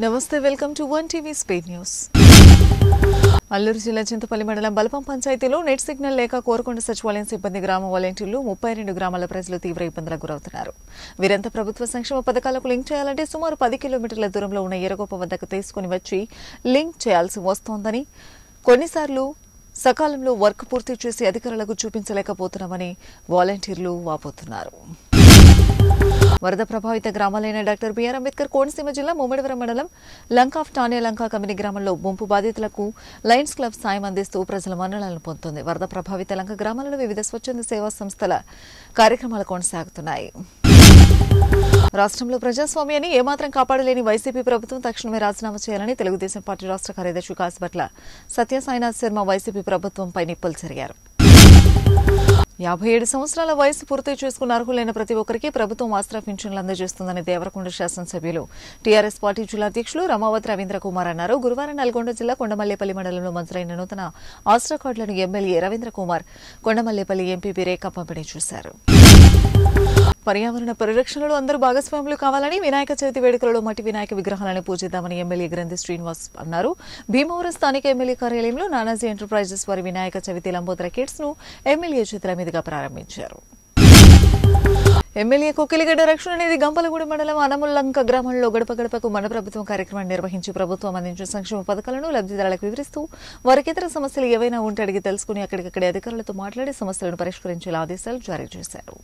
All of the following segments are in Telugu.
నమస్తే welcome to one TV speed news Alluri జిల్లా చింతపల్లి మండలం బలపం పంచాయతీలో నెట్ సిగ్నల్ లేక కోరకొండ సచివాలయం సిబ్బంది గ్రామ వాలంటీర్లు ముప్పై రెండు గ్రామాల ప్రజలు తీవ్ర ఇబ్బందులకు గురవుతున్నారు వీరంతా ప్రభుత్వ సంక్షేమ పథకాలకు లింక్ చేయాలంటే సుమారు పది కిలోమీటర్ల దూరంలో ఉన్న ఎరగొప్ప వద్దకు తీసుకుని వచ్చి లింక్ చేయాల్సి వస్తోందని కొన్నిసార్లు సకాలంలో వర్క్ పూర్తి చేసి అధికారులకు చూపించలేకపోతున్నామని వాలంటీర్లు వాపోతున్నారు వరద ప్రభావిత గ్రామాలైన డాక్టర్ బిఆర్ అంబేద్కర్ కోనసీమ జిల్లా ముమ్మడివరం మండలం లంక ఆఫ్ టానే లంక కమిటీ గ్రామంలో ముంపు బాధితులకు లయన్స్ క్లబ్ సాయం అందిస్తూ ప్రజల మన్ననలను పొందుతుంది వరద ప్రభావిత లంక గ్రామాలలో వివిధ స్వచ్ఛంద సేవా సంస్థల కార్యక్రమాలు కొనసాగుతున్నాయి రాష్ట్రంలో ప్రజాస్వామ్యాన్ని ఏమాత్రం కాపాడలేని వైసీపీ ప్రభుత్వం తక్షణమే రాజీనామా చేయాలని తెలుగుదేశం పార్టీ రాష్ట్ర కార్యదర్శి కాసిపట్ల సత్యసాయినాథ్ శర్మ వైసీపీ ప్రభుత్వంపై నిప్పులు చెరిగారు యాభై ఏడు సంవత్సరాల వయసు పూర్తి చేసుకున్న అర్హులైన ప్రతి ఒక్కరికి ప్రభుత్వం ఆస్త్రా పింఛన్లు అందజేస్తుందని దేవరకొండ శాసనసభ్యులు టీఆర్ఎస్ పార్టీ జిల్లా అధ్యక్షులు రమావతి రవీంద్ర కుమార్ అన్నారు గురువారం నల్గొండ జిల్లా కొండమల్లేపల్లి మండలంలో మంజూరైన నూతన ఆస్ట్రా కార్డులను ఎమ్మెల్యే రవీంద్ర కుమార్ కొండమల్లేపల్లి ఎంపీపీ రేఖ పంపిణీ చేశారు పర్యావరణ పరిరక్షణలో అందరూ భాగస్వాములు కావాలని వినాయక చవితి వేడుకలలో మట్టి వినాయక విగ్రహాలను పూజిద్దామని ఎమ్మెల్యే గ్రంథి శ్రీనివాస్ అన్నారు భీమవరం స్థానిక ఎమ్మెల్యే కార్యాలయంలో నానాజీ ఎంటర్ప్రైజెస్ వారి వినాయక చవితి లంబోదర కిట్స్ ను ఎమ్మెల్యే చేతుల మీదుగా ప్రారంభించారు ఎమ్మెల్యే కొక్కిలిగడ్డ రక్షణ నిధి గంపలగూడి మండలం అనముల్లంక గ్రామంలో గడప గడపకు మన ప్రభుత్వం కార్యక్రమాన్ని నిర్వహించి ప్రభుత్వం అందించిన సంక్షేమ పథకాలను లబ్దిదారులకు వివరిస్తూ వారికి ఇతర సమస్యలు ఏవైనా ఉంటే అడిగి తెలుసుకుని అక్కడికక్కడే అధికారులతో మాట్లాడి సమస్యలను పరిష్కరించేలా ఆదేశాలు జారీ చేశారు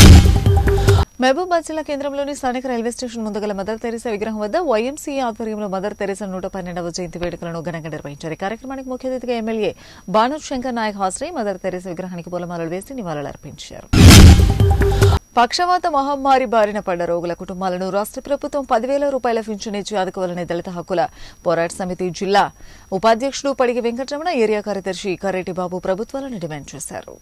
మహబూబాద్ జిల్లా కేంద్రంలోని స్థానిక రైల్వే స్టేషన్ ముందు గల మదర్ తెరీసా విగ్రహం వద్ద వైఎంసీఏ ఆధ్వర్యంలో మదర్ తెరీసా నూట పన్నెండవ జయంతి వేడుకలను ఘనంగా నిర్వహించారు ఈ కార్యక్రమానికి ముఖ్య అతిథిగా ఎమ్మెల్యే బాను శంకర్ నాయక్ హాజరై మదర్ తెరీసా విగ్రహానికి పూలమాలలు వేసి నివాళులర్పించారు పక్షవాత మహమ్మారి బారిన పడ్డ రోగుల కుటుంబాలను రాష్ట్ర ప్రభుత్వం పదివేల రూపాయల పింఛన్ ఇచ్చి ఆదుకోవాలని దళిత హక్కుల పోరాట సమితి జిల్లా ఉపాధ్యక్షుడు పడిగి వెంకటరమణ ఏరియా కార్యదర్శి కరెడ్డి బాబు ప్రభుత్వాలను డిమాండ్ చేశారు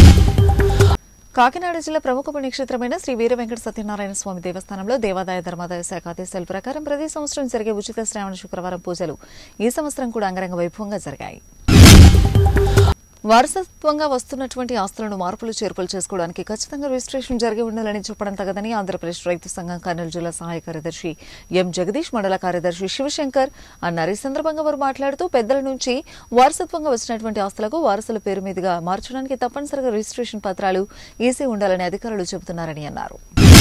కాకినాడ జిల్లా ప్రముఖ పుణ్యక్షేత్రమైన శ్రీ వీర వెంకట సత్యనారాయణ స్వామి దేవస్థానంలో దేవాదాయ ధర్మాదాయ శాఖ ఆదేశాల ప్రకారం ప్రతి సంవత్సరం జరిగే ఉచిత శ్రావణ శుక్రవారం పూజలు ఈ సంవత్సరం కూడా అంగరంగ వైభవంగా జరిగాయి వారసత్వంగా వస్తున్నటువంటి ఆస్తులను మార్పులు చేర్పులు చేసుకోవడానికి ఖచ్చితంగా రిజిస్ట్రేషన్ జరిగి ఉండాలని చెప్పడం తగదని ఆంధ్రప్రదేశ్ రైతు సంఘం కర్నూలు జిల్లా సహాయ కార్యదర్శి ఎం జగదీష్ మండల కార్యదర్శి శివశంకర్ అన్నారు ఈ సందర్భంగా వారు మాట్లాడుతూ పెద్దల నుంచి వారసత్వంగా వచ్చినటువంటి ఆస్తులకు వారసుల పేరు మీదుగా మార్చడానికి తప్పనిసరిగా రిజిస్ట్రేషన్ పత్రాలు ఈసీ ఉండాలని అధికారులు చెబుతున్నారని అన్నారు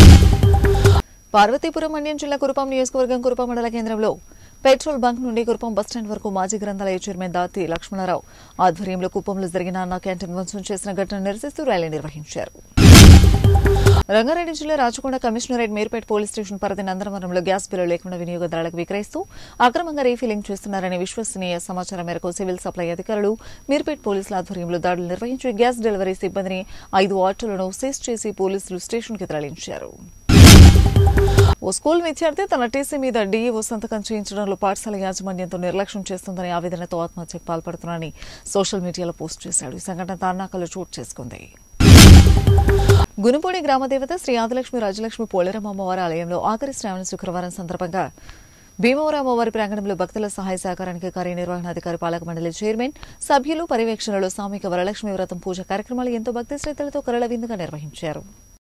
పార్వతీపురం మన్యం జిల్లా కురుపాం నియోజకవర్గం కురుపాం మండల కేంద్రంలో పెట్రోల్ బంక్ నుండి కురుపం బస్టాండ్ వరకు మాజీ గ్రంథాలయ చైర్మన్ దాతి లక్ష్మణరావు ఆధ్వర్యంలో కుప్పంలో జరిగిన అన్న క్యాంటీన్ ధ్వంసం చేసిన ఘటన నిరసిస్తూ ర్యాలీ నిర్వహించారు రంగారెడ్డి జిల్లా Rachakonda commissionerate Meerpet police station పరిధి నందనవరంలో గ్యాస్ బిల్లు లేకుండా వినియోగదారులకు విక్రయిస్తూ అక్రమంగా రీఫిలింగ్ చేస్తున్నారనే విశ్వసనీయ సమాచారం మేరకు సివిల్ సప్లై అధికారులు మీర్పేట్ పోలీసుల ఆధ్వర్యంలో దాడులు నిర్వహించి గ్యాస్ డెలివరీ సిబ్బందిని ఐదు ఆటోలను సీజ్ చేసి పోలీసులు స్టేషన్కి తరలించారు ఓ స్కూల్ విద్యార్థి తన టీసీ మీద డీఈఓ సంతకం చేయించడంలో పాఠశాల యాజమాన్యంతో నిర్లక్ష్యం చేస్తుందని ఆవేదనతో ఆత్మహత్యకు పాల్పడుతున్నానని సోషల్ మీడియాలో పోస్ట్ చేశాడు ఈ సంఘటన తార్నాకలో చోటు చేసుకుంది గునుపూడి గ్రామదేవత శ్రీ ఆదిలక్ష్మి రాజలక్ష్మి పోలేరమ్మ అమ్మవారి ఆలయంలో ఆఖరి శ్రావణ శుక్రవారం సందర్భంగా భీమవరం అమ్మవారి ప్రాంగణంలో భక్తుల సహాయ సహకారానికి కార్యనిర్వహణాధికారి పాలక మండలి చైర్మన్ సభ్యులు పర్యవేక్షణలో సామూహిక వరలక్ష్మి వ్రతం పూజ కార్యక్రమాలు ఎంతో భక్తి శ్రద్ధలతో కరళ విందుగా నిర్వహించారు